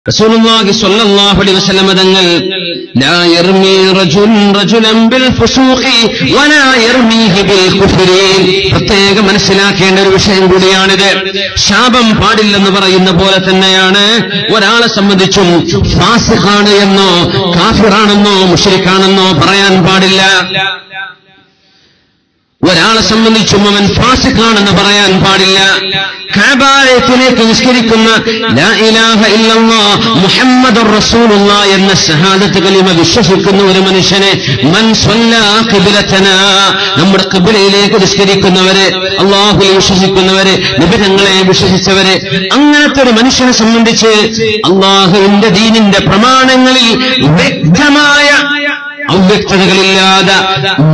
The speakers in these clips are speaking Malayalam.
റസൂലുള്ളാഹി സ്വല്ലല്ലാഹു അലൈഹി വസല്ലം തങ്ങൾ ലാ യർമി റജുൽ റജുലൻ ബിൽ ഫുസൂഖി വലാ യർമീഹി ബിൽ കുഫ്രി പ്രത്യേകം മനസ്സിലാക്കേണ്ട ഒരു വിഷയം കൂടിയാണിത് ശാപം പാടില്ലെന്ന് പറയുന്ന പോലെ തന്നെയാണ് ഒരാളെ സംബന്ധിച്ചും ഫാസിഖാണ് എന്നോ കാഫിറാണെന്നോ മുഷ്രിഖാണെന്നോ പറയാൻ പാടില്ല ഒരാളെ സംബന്ധിച്ചും അവൻ ഫാസിഖാണെന്ന് പറയാൻ പാടില്ല കാബാലയത്തിലേക്ക് നിഷ്കരിക്കുന്ന ലാ ഇലാഹ ഇല്ലല്ലാഹ് മുഹമ്മദുർ റസൂലുള്ള എന്ന ഷഹാദത്ത് കലിമ വിശ്വസിക്കുന്ന ഒരു മനുഷ്യനെ മൻ സ്വല്ലാ ഖിബ്ലതനാ നമ്മുടെ ഖിബ്ലയിലേക്ക് നിഷ്കരിക്കുന്നവരെ അള്ളാഹുവിൽ വിശ്വസിക്കുന്നവരെ നിബിധങ്ങളെ വിശ്വസിച്ചവരെ അങ്ങനത്തെ ഒരു മനുഷ്യനെ സംബന്ധിച്ച് അള്ളാഹുവിന്റെ ദീനിന്റെ പ്രമാണങ്ങളിൽ വ്യക്തമായ അവ്യക്തതകളില്ലാതെ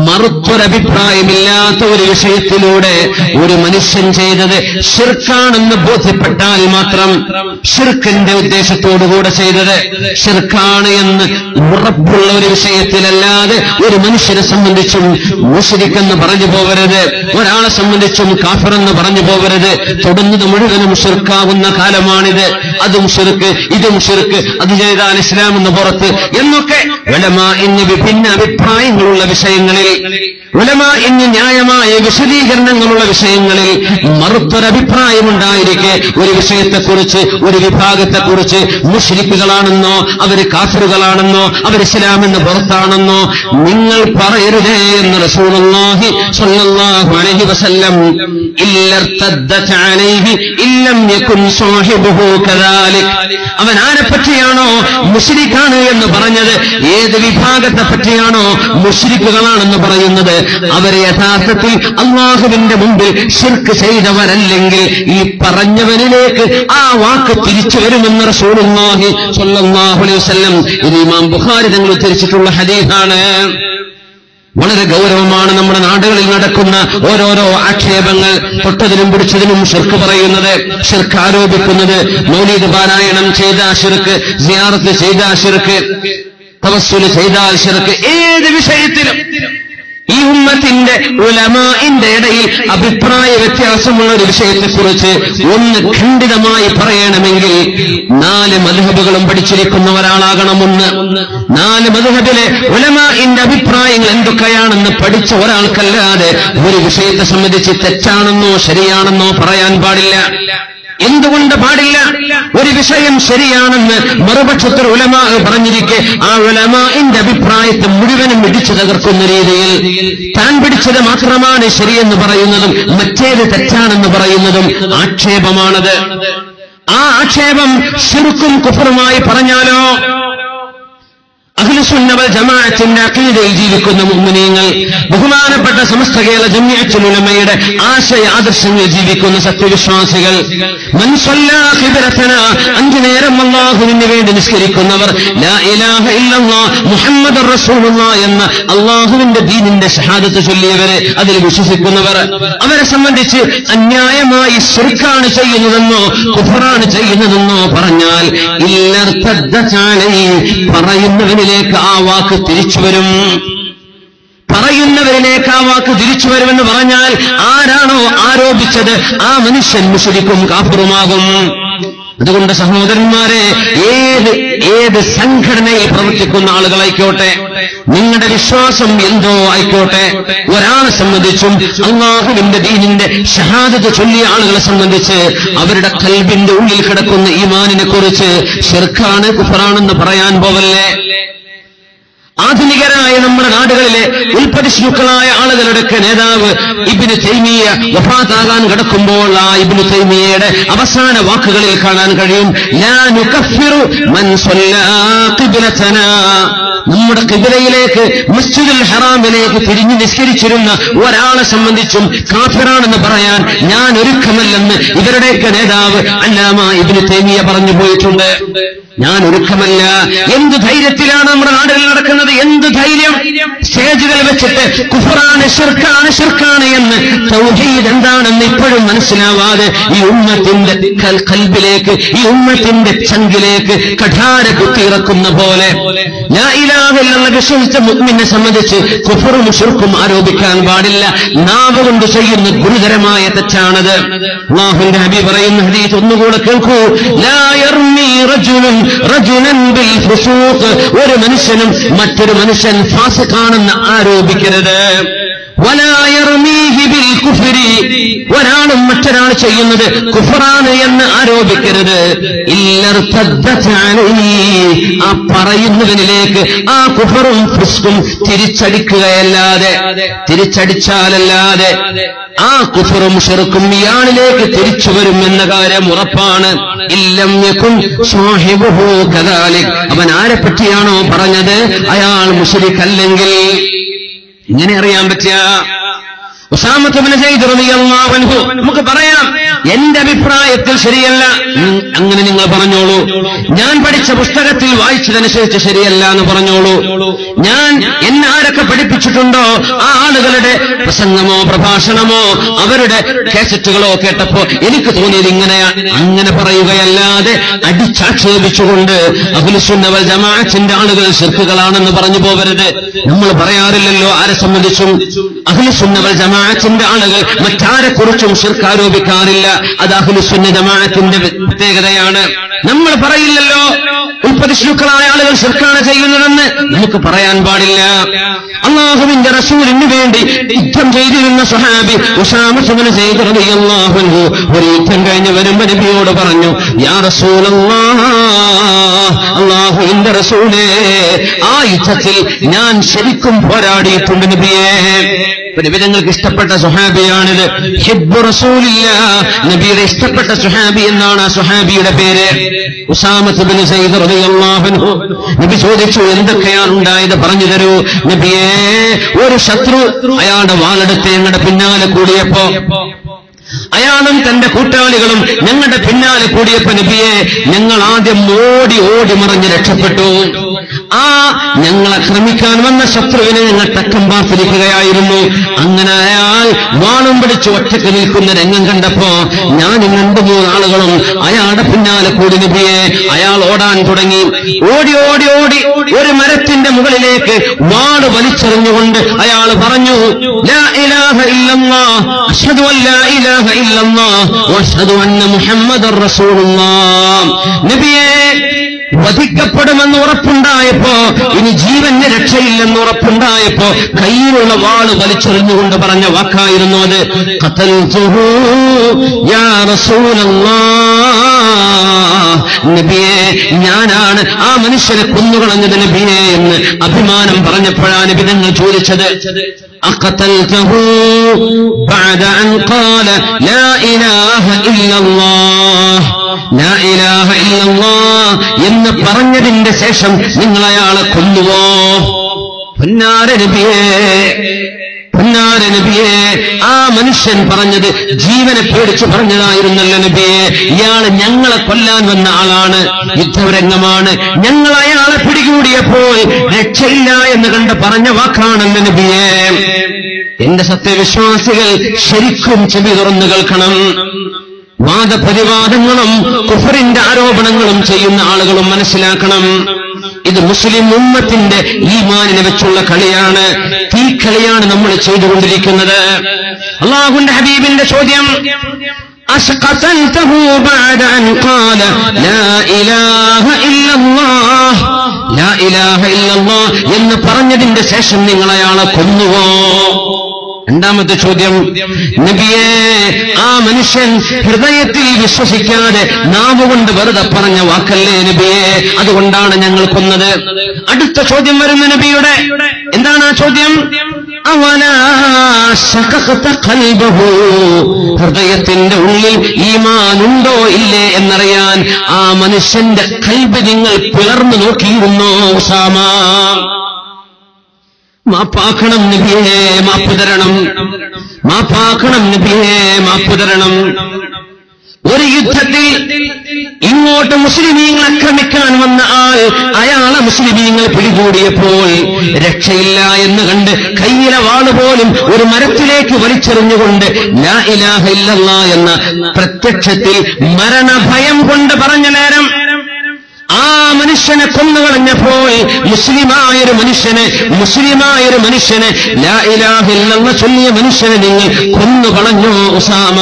മറുത്തൊരഭിപ്രായമില്ലാത്ത ഒരു വിഷയത്തിലൂടെ ഒരു മനുഷ്യൻ ചെയ്തത് ഷിർക്കാണെന്ന് ബോധ്യപ്പെട്ടാൽ മാത്രം ഷിർക്കിന്റെ ഉദ്ദേശത്തോടുകൂടെ ചെയ്തത് ഷിർക്കാണ് എന്ന് ഉറപ്പുള്ള ഒരു വിഷയത്തിലല്ലാതെ ഒരു മനുഷ്യനെ സംബന്ധിച്ചും മുഷരിക്കെന്ന് പറഞ്ഞു പോകരുത് ഒരാളെ സംബന്ധിച്ചും കാഫിറെന്ന് പറഞ്ഞു പോകരുത് തൊടുന്നത് മുഴുവനും ഷിർക്കാവുന്ന കാലമാണിത് അതും ഷിർക്ക് ഇതും ഷിർക്ക് അത് ചെയ്താൽ ഇസ്ലാം എന്ന് പുറത്ത് എന്നൊക്കെ ഉലമാ ഇന്ന് വിഭിന്ന അഭിപ്രായങ്ങളുള്ള വിഷയങ്ങളിൽ ഉലമാ ഇന്ന് ന്യായമായ വിശദീകരണങ്ങളുള്ള വിഷയങ്ങളിൽ മറുത്തൊരഭിപ്രായമുണ്ടായിരിക്കെ ഒരു വിഷയത്തെക്കുറിച്ച് ഒരു വിഭാഗത്തെക്കുറിച്ച് മുഷ്രിക്കുകളാണെന്നോ അവര് കാഫറുകളാണെന്നോ അവർ ഇസ്ലാമെന്ന് പുറത്താണെന്നോ നിങ്ങൾ പറയരുതേ എന്ന് റസൂലുള്ളാഹി സ്വല്ലല്ലാഹു അലൈഹി വസല്ലം ഇല്ലർത്തദ്ദത അലൈഹി ഇല്ലം യകുൻ സാഹിബുഹു കദാലിക് അവൻ ആരെ പറ്റിയാണോ മുഷ്രിഖാണ് എന്ന് പറഞ്ഞത് ഏത് വിഭാഗത്തെ പറ്റിയാണോ മുഷ്രിക്കുകളാണെന്ന് പറയുന്നത് അവരെ യഥാർത്ഥത്തിൽ അള്ളാഹുവിന്റെ മുമ്പിൽ ഷിർക്ക് ചെയ്തവരല്ലെങ്കിൽ ഈ പറഞ്ഞവനിലേക്ക് ആ വാക്ക് തിരിച്ചു വരുമെന്ന് റസൂലുള്ളാഹി സ്വല്ലല്ലാഹു അലൈഹി വസല്ലം ഇത് ഇമാം ബുഖാരി തങ്ങൾ ഉദ്ധരിച്ചിട്ടുള്ള ഹദീസാണ് വളരെ ഗൗരവമാണ് നമ്മുടെ നാടുകളിൽ നടക്കുന്ന ഓരോരോ ആക്ഷേപങ്ങൾ തൊട്ടതിനും പിടിച്ചതിനും ഷിർക്ക് പറയുന്നത് ഷിർക്ക് ആരോപിക്കുന്നത് മൗലീദ് പാരായണം ചെയ്ത ഷിർക്ക് സിയാറത്ത് ചെയ്ത ഷിർക്ക് തവസ്സുല് ചെയ്താൽ ഷിർക്ക് ഏത് വിഷയത്തിലും ഈ ഉമ്മത്തിന്റെ ഉലമാന്റെ ഇടയിൽ അഭിപ്രായ വ്യത്യാസമുള്ള ഒരു വിഷയത്തെക്കുറിച്ച് ഒന്ന് ഖണ്ഡിതമായി പറയണമെങ്കിൽ നാല് മധുഹബുകളും പഠിച്ചിരിക്കുന്ന ഒരാളാകണം ഒന്ന് നാല് മധുഹബിലെ ഉലമാന്റെ അഭിപ്രായങ്ങൾ എന്തൊക്കെയാണെന്ന് പഠിച്ച ഒരാൾക്കല്ലാതെ ഒരു വിഷയത്തെ സംബന്ധിച്ച് തെറ്റാണെന്നോ ശരിയാണെന്നോ പറയാൻ പാടില്ല എന്തുകൊണ്ട് പാടില്ല ഒരു വിഷയം ശരിയാണെന്ന് മറുപക്ഷത്തിൽ ഉലമാ പറഞ്ഞിരിക്കെ ആ ഉലമാന്റെ അഭിപ്രായത്തെ മുഴുവനും ഇടിച്ചു തകർക്കുന്ന രീതിയിൽ താൻ പിടിച്ചത് മാത്രമാണ് ശരിയെന്ന് പറയുന്നതും മറ്റേത് തെറ്റാണെന്ന് പറയുന്നതും ആക്ഷേപമാണത് ആ ആക്ഷേപം ശിർക്കും കുഫറുമായി പറഞ്ഞാലോ അഖിലുസുന്നവൽ ജമാഅത്തിന്റെ അഖീദയിൽ ജീവിക്കുന്ന മുഅ്മിനീങ്ങൾ ബഹുമാനപ്പെട്ട സമസ്ത കേരള ജമിയത്തുലമയുടെ ആശയ ആദർശങ്ങളിൽ ജീവിക്കുന്ന സത്യവിശ്വാസികൾ മൻ സ്വല്ലാ ഖിബ്ലതന അഞ്ചു നേരം അല്ലാഹുവിന് വേണ്ടി നിസ്കരിക്കുന്നവർ ലാ ഇലാഹ ഇല്ലല്ലാഹ് മുഹമ്മദുർ റസൂലുള്ളാഹ് എന്ന അല്ലാഹുവിന്റെ ദീനിന്റെ ഷഹാദത്ത് ചൊല്ലിയവരെ അതിൽ വിശ്വസിക്കുന്നവർ അവരെ സംബന്ധിച്ച് അന്യായമായി ശിർക്കാണ് ചെയ്യുന്നതെന്നോ കുഫറാണ് ചെയ്യുന്നതെന്നോ പറഞ്ഞാൽ ഇല്ലർത്തദ്ദാലൈ പറയുന്നവനിൽ പറയുന്നവരിലേക്ക് ആ വാക്ക് തിരിച്ചു വരും പറയുന്നവരിലേക്ക് ആ വാക്ക് തിരിച്ചു വരുമെന്ന് പറഞ്ഞാൽ ആരാണോ ആരോപിച്ചത് ആ മനുഷ്യൻ മുഷരിക്കും കാപ്പുറുമാകും അതുകൊണ്ട് സഹോദരന്മാരെ ഏത് ഏത് സംഘടനയിൽ പ്രവർത്തിക്കുന്ന ആളുകളായിക്കോട്ടെ നിങ്ങളുടെ വിശ്വാസം എന്തോ ആയിക്കോട്ടെ ഒരാളെ സംബന്ധിച്ചും അള്ളാഹുവിന്റെ ദീനിന്റെ ഷഹാദത്ത് ചൊല്ലിയ ആളുകളെ സംബന്ധിച്ച് അവരുടെ കൽബിന്റെ ഉള്ളിൽ കിടക്കുന്ന ഈമാനിനെ കുറിച്ച് ഷെർഖാണ് കുഫറാണെന്ന് പറയാൻ പോവല്ലേ ആധുനികരായ നമ്മുടെ നാടുകളിലെ ഉൽപ്പതിഷ്ണുക്കളായ ആളുകളുടെയൊക്കെ നേതാവ് ഇബിന് തൈമിയ വഫാത്താകാൻ കിടക്കുമ്പോൾ ആ ഇബിന് തൈമിയയുടെ അവസാന വാക്കുകളിൽ കാണാൻ കഴിയും നമ്മുടെ കിബിലയിലേക്ക് മസ്ജിദുൽ ഹറാമിലേക്ക് തിരിഞ്ഞു നിസ്കരിച്ചിരുന്ന ഒരാളെ സംബന്ധിച്ചും കാഫിറാണെന്ന് പറയാൻ ഞാൻ ഒരുക്കമല്ലെന്ന് ഇവരുടെയൊക്കെ നേതാവ് അല്ലാമ ഇബിന് തൈമിയ പറഞ്ഞു പോയിട്ടുണ്ട് ഞാൻ ഒരുക്കമല്ല എന്ത് ധൈര്യത്തിലാണ് നമ്മുടെ നാടുകളിൽ നടക്കുന്നത് എന്ത് ധൈര്യം സ്റ്റേജുകൾ വെച്ചിട്ട് കുഫറാണ് ഷിർക്കാണ് ഷിർക്കാണ് എന്ന് തൗഹീദ് എന്താണെന്ന് ഇപ്പോഴും മനസ്സിലാവാതെ ഈ ഉമ്മത്തിന്റെ കൽബിലേക്ക് ഈ ഉമ്മത്തിന്റെ ചങ്കിലേക്ക് കഠാര കുത്തിയിറക്കുന്ന പോലെ ലാ ഇലാഹ ഇലാഹില്ലെന്ന് വിശ്വസിച്ച മുഗ്മിനെ സംബന്ധിച്ച് കുഫറും ഷിർക്കും ആരോപിക്കാൻ പാടില്ല നാവ് കൊണ്ട് ചെയ്യുന്ന ഗുരുതരമായ തെറ്റാണത് അള്ളാഹുവിന്റെ ഹബീബ് പറയുന്ന ഹദീസ് ഒന്നുകൂടെ കേൾക്കൂ ലാ യർമി റജുലുൻ റജുലൻ ബിൽ ഫുസൂഖ് ഒരു മനുഷ്യനും മറ്റൊരു മനുഷ്യൻ ഫാസിഖാണെന്ന് ആരോപിക്കരുത് വലാ യർമീഹി ബിൽ കുഫ്രി ഒരാളും മറ്റൊരാൾ ചെയ്യുന്നത് കുഫറാണ് എന്ന് ആരോപിക്കരുത് ഇല്ലർത്തദ്ദത് അലൈഹി. ആ പറയുന്നവനിലേക്ക് ആ കുഫറും ഫിസ്കും തിരിച്ചടിക്കുകയല്ലാതെ തിരിച്ചടിച്ചാലല്ലാതെ ആ കുഫറും ഷെറുക്കും ഇയാളിലേക്ക് തിരിച്ചു വരും എന്ന കാര്യം ഉറപ്പാണ് ഇല്ലം യകുൻ സാഹിബുഹു കദാലിക് അവൻ ആരെ പറ്റിയാണോ പറഞ്ഞത് അയാൾ മുസ്ലിഖല്ലെങ്കിൽ ഇങ്ങനെ അറിയാൻ പറ്റിയ ഉസാമത്തുബിന് ചെയ്തിറങ്ങിയല്ലാവൻഹു നമുക്ക് പറയാം എന്റെ അഭിപ്രായത്തിൽ ശരിയല്ല ഉം, അങ്ങനെ നിങ്ങൾ പറഞ്ഞോളൂ ഞാൻ പഠിച്ച പുസ്തകത്തിൽ വായിച്ചതനുസരിച്ച് ശരിയല്ല എന്ന് പറഞ്ഞോളൂ ഞാൻ എന്നെ ആരൊക്കെ പഠിപ്പിച്ചിട്ടുണ്ടോ ആ ആളുകളുടെ പ്രസംഗമോ പ്രഭാഷണമോ അവരുടെ കാസറ്റുകളോ കേട്ടപ്പോ എനിക്ക് തോന്നിയത് ഇങ്ങനെയാ അങ്ങനെ പറയുകയല്ലാതെ അടിച്ചാക്ഷേപിച്ചുകൊണ്ട് അഖിലുസുന്നവൽ ജമാഅത്തിന്റെ ആളുകൾ ശിർക്കുകളാണെന്ന് പറഞ്ഞു പോകരുത് നമ്മൾ പറയാറില്ലല്ലോ ആരെ സംബന്ധിച്ചും അഖിലുസുന്നവൽ ജമാഅത്തിന്റെ ആളുകൾ മറ്റാരെ കുറിച്ചും ശിർക്ക് ആരോപിക്കാറില്ല അത് അഖിലുസുന്ന ജമാഅത്തിന്റെ പ്രത്യേകതയാണ് നമ്മൾ പറയില്ലല്ലോ ഉൽപ്പതിഷ്ണുക്കളായ ആളുകൾ ശിർക്കാണ് ചെയ്യുന്നതെന്ന് നമുക്ക് പറയാൻ പാടില്ല അള്ളാഹുവിന്റെ റസൂലിന് വേണ്ടി യുദ്ധം ചെയ്തിരുന്ന സഹാബി ഉഷാമസുമന ചെയ്ത് റളിയല്ലാഹു അൻഹു ഒരു യുദ്ധം കഴിഞ്ഞ് വരുമ്പോ നബിയോട് പറഞ്ഞു യാ റസൂലല്ലാഹ് അള്ളാഹുവിന്റെ റസൂലേ ആ യുദ്ധത്തിൽ ഞാൻ ശരിക്കും പോരാടിയിട്ടുണ്ട് നബിയേ നബിതങ്ങൾക്ക് ഇഷ്ടപ്പെട്ട സുഹാബിയാണിത് ഹിബ്ബു റസൂലില്ല നബിയുടെ ഇഷ്ടപ്പെട്ട സുഹാബി എന്നാണ് ആ സുഹാബിയുടെ പേര് ഉസാമത്ത് ബിൻ സയ്യിദ് റളിയല്ലാഹു അൻഹു നബി ചോദിച്ചു എന്തൊക്കെയാണ് ഉണ്ടായത് പറഞ്ഞു തരൂ നബിയേ ഒരു ശത്രു അയാളുടെ വാളെടുത്ത് ഞങ്ങളുടെ പിന്നാലെ കൂടിയപ്പോ അയാളും തന്റെ കൂട്ടാളികളും ഞങ്ങളുടെ പിന്നാലെ കൂടിയപ്പോ നബിയെ ഞങ്ങൾ ആദ്യം ഓടി ഓടി മറിഞ്ഞ് രക്ഷപ്പെട്ടു ആ ഞങ്ങൾ ആക്രമിക്കാൻ വന്ന ശത്രുവിനെ ഞങ്ങൾ തക്കം പാർത്തിരിക്കുകയായിരുന്നു അങ്ങനെ അയാൾ വാളും പിടിച്ച് ഒറ്റക്ക് നിൽക്കുന്ന രംഗം കണ്ടപ്പോ ഞാനും രണ്ടു മൂന്നാളുകളും അയാളുടെ പിന്നാലെ കൂടി നബിയെ അയാൾ ഓടാൻ തുടങ്ങി ഓടി ഓടി ഓടി ഒരു മരത്തിന്റെ മുകളിലേക്ക് വാട് വലിച്ചെറിഞ്ഞുകൊണ്ട് അയാൾ പറഞ്ഞു ലാ ഇലാഹ ഇല്ലല്ലാഹ് അഷ്ഹദു അൻ ലാ ഇലാഹ ഇല്ലല്ലാഹ് വഅഷ്ഹദു അന്ന മുഹമ്മദർ റസൂലുള്ളാഹ് നബിയേ വധിക്കപ്പെടുമെന്ന് ഉറപ്പുണ്ടായപ്പോ ഇനി ജീവന് രക്ഷയില്ലെന്ന് ഉറപ്പുണ്ടായപ്പോ കയ്യിലുള്ള വാള് വലിച്ചെറിഞ്ഞുകൊണ്ട് പറഞ്ഞ വാക്കായിരുന്നു അത് ഖതൽതുഹു യാ റസൂലല്ലാഹ് നബിയെ ഞാനാണ് ആ മനുഷ്യനെ കൊന്നുകളഞ്ഞത് നബിയെ എന്ന് അഭിമാനം പറഞ്ഞപ്പോഴാണ് നബി തങ്ങൾ ചോദിച്ചത് أقتلته بعد أن قال لا إله إلا الله لا إله إلا الله എന്ന് പറഞ്ഞതിന്റെ ശേഷം നിങ്ങൾ അയാളെ കൊല്ലുവോ പൊന്നാര നബിയേ പൊന്നാര നബിയെ ആ മനുഷ്യൻ പറഞ്ഞത് ജീവനെ പേടിച്ച് പറഞ്ഞതായിരുന്നല്ലോ നബിയെ ഇയാള് ഞങ്ങളെ കൊല്ലാൻ വന്ന ആളാണ് യുദ്ധരംഗമാണ് ഞങ്ങൾ അയാളെ പിടികൂടിയപ്പോൾ രക്ഷയില്ല എന്ന് കണ്ട് പറഞ്ഞ വാക്കാണല്ലോ നബിയെ എന്റെ സത്യവിശ്വാസികൾ ശരിക്കും ചെവി തുറന്നു കേൾക്കണം വാദപ്രതിവാദങ്ങളും കുഫറിന്റെ ആരോപണങ്ങളും ചെയ്യുന്ന ആളുകളും മനസ്സിലാക്കണം ഇത് മുസ്ലിം ഉമ്മത്തിന്റെ ഈമാനിനെ വെച്ചുള്ള കളിയാണ് തീ കളിയാണ് നമ്മൾ ചെയ്തുകൊണ്ടിരിക്കുന്നത് അള്ളാഹുന്റെ ഹബീബിന്റെ ചോദ്യം أشقتلته بعد أن قال لا إله إلا الله لا إله إلا الله എന്ന് പറഞ്ഞതിന്റെ ശേഷം നിങ്ങൾ അയാളെ കൊന്നുവോ രണ്ടാമത്തെ ചോദ്യം നബിയെ ആ മനുഷ്യൻ ഹൃദയത്തിൽ വിശ്വസിക്കാതെ നാവുകൊണ്ട് വെറുതെ പറഞ്ഞ വാക്കല്ലേ നബിയെ അതുകൊണ്ടാണ് ഞങ്ങൾ കൊന്നത് അടുത്ത ചോദ്യം വരുന്ന നബിയുടെ എന്താണ് ആ ചോദ്യം അവലാ ശഖഖത ഖൽബഹു. ഹൃദയത്തിന്റെ ഉള്ളിൽ ഈമാനുണ്ടോ ഇല്ലേ എന്നറിയാൻ ആ മനുഷ്യന്റെ കൽബ് നിങ്ങൾ പിളർന്നു നോക്കിയിരുന്നോ ഉസാമ മാപ്പാക്കണം നബിയെ മാപ്പ് തരണം മാപ്പാക്കണം നബിയെ മാപ്പ് തരണം ഒരു യുദ്ധത്തിൽ ഇങ്ങോട്ട് മുസ്ലിമീങ്ങൾ ആക്രമിക്കാൻ വന്ന ആൾ അയാളെ മുസ്ലിമീങ്ങൾ പിടികൂടിയപ്പോൾ രക്ഷയില്ല എന്ന് കണ്ട് കയ്യിലെ വാള് പോലും ഒരു മരത്തിലേക്ക് വലിച്ചെറിഞ്ഞുകൊണ്ട് ലാ ഇലാഹ ഇല്ലല്ലാ എന്ന പ്രത്യക്ഷത്തിൽ മരണഭയം കൊണ്ട് പറഞ്ഞ നേരം ആ മനുഷ്യനെ കൊന്നുകളഞ്ഞപ്പോൾ മുസ്ലിമായൊരു മനുഷ്യനെ മുസ്ലിമായൊരു മനുഷ്യനെ ലാ ഇലാഹ ഇല്ലല്ലാഹ് ചൊല്ലിയ മനുഷ്യനെ നിങ്ങൾ കൊന്നുകളഞ്ഞു ഉസാമ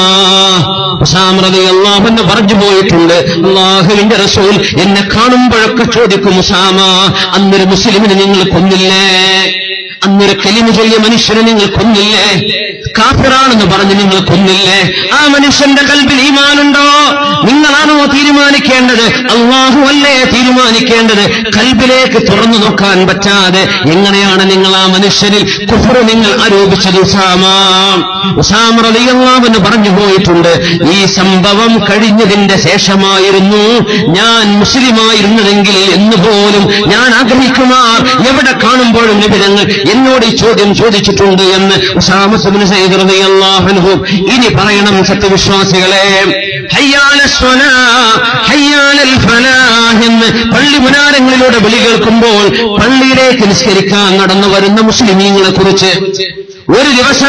ഉസാമ റളിയല്ലാഹു അൻഹു പറഞ്ഞു പോയിട്ടുണ്ട് അള്ളാഹുവിന്റെ റസൂൽ എന്നെ കാണുമ്പോഴൊക്കെ ചോദിക്കും ഉസാമ അന്നൊരു മുസ്ലിമിനെ നിങ്ങൾ കൊന്നില്ലേ അന്നൊരു കലിമ ചൊല്ലിയ മനുഷ്യനെ നിങ്ങൾ കൊന്നില്ലേ കാഫിറാണെന്ന് പറഞ്ഞ് നിങ്ങൾ കൊന്നില്ലേ ആ മനുഷ്യന്റെ കൽബിൽ ഈമാനുണ്ടോ നിങ്ങളാണോ തീരുമാനിക്കേണ്ടത് അള്ളാഹു അല്ലേ തീരുമാനിക്കേണ്ടത് കൽബിലേക്ക് തുറന്നു നോക്കാൻ പറ്റാതെ എങ്ങനെയാണ് നിങ്ങൾ ആ മനുഷ്യനിൽ കുഫർ നിങ്ങൾ ആരോപിച്ചത് ഉസാമ ഉസാമ റളിയല്ലാഹുവിന് പറഞ്ഞു പോയിട്ടുണ്ട് ഈ സംഭവം കഴിഞ്ഞതിന്റെ ശേഷമായിരുന്നു ഞാൻ മുസ്ലിമായിരുന്നതെങ്കിൽ എന്ന് പോലും ഞാൻ ആഗ്രഹിക്കുമാർ എവിടെ കാണുമ്പോഴും നിബിധങ്ങൾ എന്നോട് ഈ ചോദ്യം ചോദിച്ചിട്ടുണ്ട് എന്ന് ഉസാമസുബിന് സൈദർഹു ഇനി പറയണം സത്യവിശ്വാസികളെ ഹയ്യാല സ്വലാ, ഹയ്യാലൽ ഫലാഹ് എന്ന് പള്ളി മുനാരങ്ങളിലൂടെ വിളി കേൾക്കുമ്പോൾ പള്ളിയിലേക്ക് നിസ്കരിക്കാൻ നടന്നു വരുന്ന മുസ്ലിമീങ്ങളെ കുറിച്ച് ഒരു ദിവസം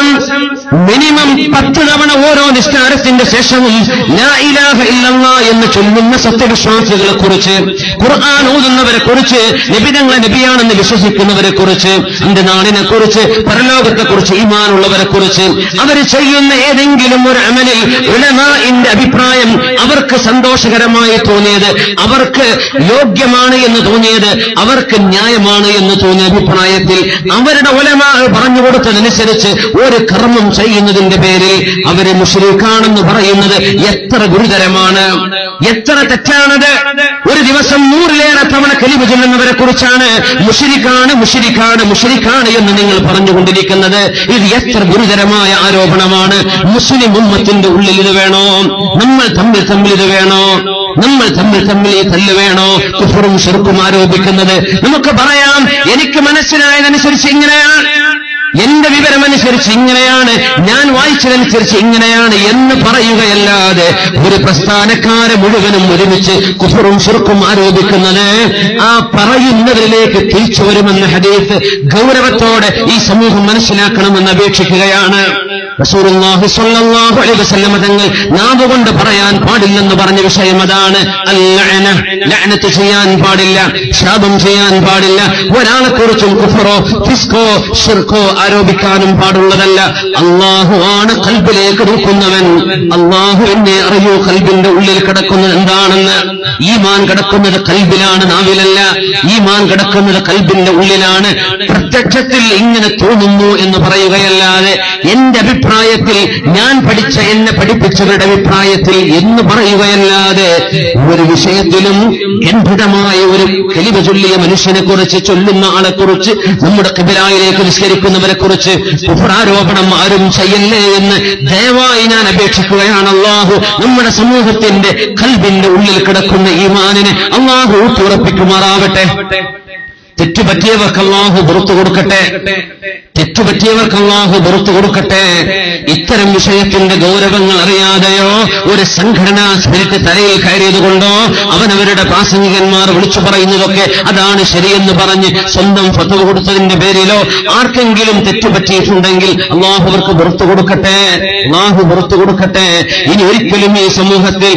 മിനിമം പത്ത് തവണ ഓരോ നിസ്കാരത്തിന്റെ ശേഷവും ലാ ഇലാഹ ഇല്ലല്ലാ എന്ന് ചൊല്ലുന്ന സത്യവിശ്വാസികളെ കുറിച്ച് ഖുർആൻ ഓതുന്നവരെ കുറിച്ച് നബിതങ്ങളെ നബിയാണെന്ന് വിശ്വസിക്കുന്നവരെ കുറിച്ച് അന്റെ നാടിനെ കുറിച്ച് പരലോകത്തെ കുറിച്ച് ഈമാനുള്ളവരെ കുറിച്ച് അവർ ചെയ്യുന്ന ഏതെങ്കിലും ഒരു അമലിൽ ഉലമാഇന്റെ അഭിപ്രായം അവർക്ക് സന്തോഷകരമായി തോന്നിയത് അവർക്ക് യോഗ്യമാണ് എന്ന് തോന്നിയത് അവർക്ക് ന്യായമാണ് എന്ന് തോന്നിയ അഭിപ്രായത്തിൽ അവരുടെ ഉലമാ പറഞ്ഞു കൊടുത്തതനുസരിച്ച് ഒരു കർമ്മം ചെയ്യുന്നതിന്റെ പേരിൽ അവരെ മുഷരിക്കാണെന്ന് പറയുന്നത് എത്ര ഗുരുതരമാണ് എത്ര തെറ്റാണത് ഒരു ദിവസം നൂറിലേറെ തവണ കലിമ ചൊല്ലുന്നവരെ കുറിച്ചാണ് മുഷരിക്കാണ് മുഷരിക്കാണ് മുഷരിക്കാണ് എന്ന് നിങ്ങൾ പറഞ്ഞുകൊണ്ടിരിക്കുന്നത് ഇത് എത്ര ഗുരുതരമായ ആരോപണമാണ് മുസ്ലിം ഉമ്മത്തിന്റെ ഉള്ളിൽ ഇത് വേണോ നമ്മൾ തമ്മിൽ തമ്മിൽ ഇത് വേണോ നമ്മൾ തമ്മിൽ തമ്മിൽ ഈ തല്ല് വേണോ കുഫറും ഷെറുക്കും ആരോപിക്കുന്നത് നമുക്ക് പറയാം എനിക്ക് മനസ്സിലായതനുസരിച്ച് ഇങ്ങനെയാണ് എന്റെ വിവരമനുസരിച്ച് ഇങ്ങനെയാണ് ഞാൻ വായിച്ചതനുസരിച്ച് ഇങ്ങനെയാണ് എന്ന് പറയുകയല്ലാതെ ഒരു പ്രസ്ഥാനക്കാരെ മുഴുവനും ഒരുമിച്ച് കുഫറും ഷുർക്കും ആരോപിക്കുന്നത് ആ പറയുന്നവരിലേക്ക് തിരിച്ചു വരുമെന്ന ഹദീത്ത് ഗൗരവത്തോടെ ഈ സമൂഹം മനസ്സിലാക്കണമെന്ന് അപേക്ഷിക്കുകയാണ് റസൂലുള്ളാഹി സ്വല്ലല്ലാഹു അലൈഹി വസല്ലം തങ്ങൾ നാവുകൊണ്ട് പറയാൻ പാടില്ലെന്ന് പറഞ്ഞ വിഷയം അതാണ് അല്ലഅന ലഅനത്ത് ചെയ്യാൻ പാടില്ല ശാപം ചെയ്യാൻ പാടില്ല ഒരാളെ കുറിച്ചും കുഫറോ ഫിസ്കോ ഷിർക്കോ ആരോപിക്കാനും പാടുള്ളതല്ല അള്ളാഹു ആണ് കൽബിലേക്ക് നോക്കുന്നവൻ അള്ളാഹു എന്നെ അറിയൂ കൽബിന്റെ ഉള്ളിൽ കിടക്കുന്നത് എന്താണെന്ന് ഈമാൻ കിടക്കുന്നത് കൽബിലാണ് നാവിലല്ല ഈമാൻ കിടക്കുന്നത് കൽബിന്റെ ഉള്ളിലാണ് പ്രത്യക്ഷത്തിൽ ഇങ്ങനെ തോന്നുന്നു എന്ന് പറയുകയല്ലാതെ എന്റെ അഭിപ്രായത്തിൽ ഞാൻ പഠിച്ച എന്നെ പഠിപ്പിച്ചവരുടെ അഭിപ്രായത്തിൽ എന്ന് പറയുകയല്ലാതെ ഒരു വിഷയത്തിലും ഗംഭീരമായ ഒരു കലിവ ചൊല്ലിയ മനുഷ്യനെ കുറിച്ച് ചൊല്ലുന്ന ആളെ കുറിച്ച് നമ്മുടെ കിബിലായിലേക്ക് നിസ്കരിക്കുന്നവരെ കുറിച്ച് കുഫറാരോപണം ആരും ചെയ്യല്ലേ എന്ന് ദയവായി ഞാൻ അപേക്ഷിക്കുകയാണ് അള്ളാഹു നമ്മുടെ സമൂഹത്തിന്റെ കൽബിന്റെ ഉള്ളിൽ കിടക്കുന്ന ഈമാനിനെ അള്ളാഹു തുറപ്പിക്കുമാറാവട്ടെ തെറ്റുപറ്റിയവർക്ക് അള്ളാഹു പുറത്തു കൊടുക്കട്ടെ തെറ്റുപറ്റിയവർക്ക് അള്ളാഹു പുറത്തു കൊടുക്കട്ടെ ഇത്തരം വിഷയത്തിന്റെ ഗൗരവങ്ങൾ അറിയാതെയോ ഒരു സംഘടനാ സ്പിരിറ്റ് തലയിൽ കയറിയതുകൊണ്ടോ അവനവരുടെ പ്രാസംഗികന്മാർ വിളിച്ചു പറയുന്നതൊക്കെ അതാണ് ശരിയെന്ന് പറഞ്ഞ് സ്വന്തം ഫത്വ കൊടുത്തതിന്റെ പേരിലോ ആർക്കെങ്കിലും തെറ്റുപറ്റിയിട്ടുണ്ടെങ്കിൽ അള്ളാഹു അവർക്ക് പുറത്തു കൊടുക്കട്ടെ അള്ളാഹു പുറത്തു കൊടുക്കട്ടെ ഇനി ഒരിക്കലും ഈ സമൂഹത്തിൽ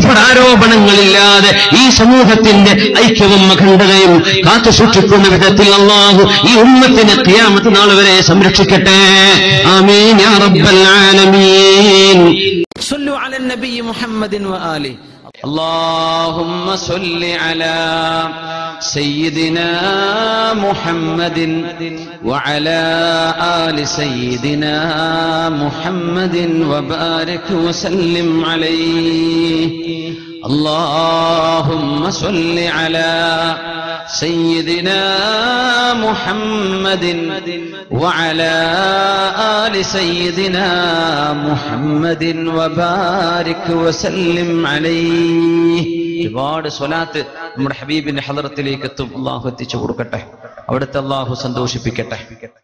കുഫറാരോപണങ്ങളില്ലാതെ ഈ സമൂഹത്തിന്റെ ഐക്യവും അഖണ്ഡതയും കാത്തു സൂക്ഷിക്കുന്ന വിധത്തിൽ അള്ളാഹു ഈ ഉമ്മത്തിന് ഖിയാമത്ത് നാൾ വരെ സംരക്ഷിക്കട്ടെ ആമീൻ യാ റബ്ബൽ ആലമീൻ صلوا على النبي محمد وآله اللهم صل على سيدنا محمد وعلى آل سيدنا محمد وبارك وسلم عليه اللهم صل على سيدنا محمد وعلى آل سيدنا محمد وبارك وسلم عليه ഒരുപാട് സ്വലാത്ത് നമ്മുടെ ഹബീബിന്റെ ഹലറത്തിലേക്ക് എത്തും അള്ളാഹു എത്തിച്ചു കൊടുക്കട്ടെ അവിടുത്തെ അള്ളാഹു സന്തോഷിപ്പിക്കട്ടെ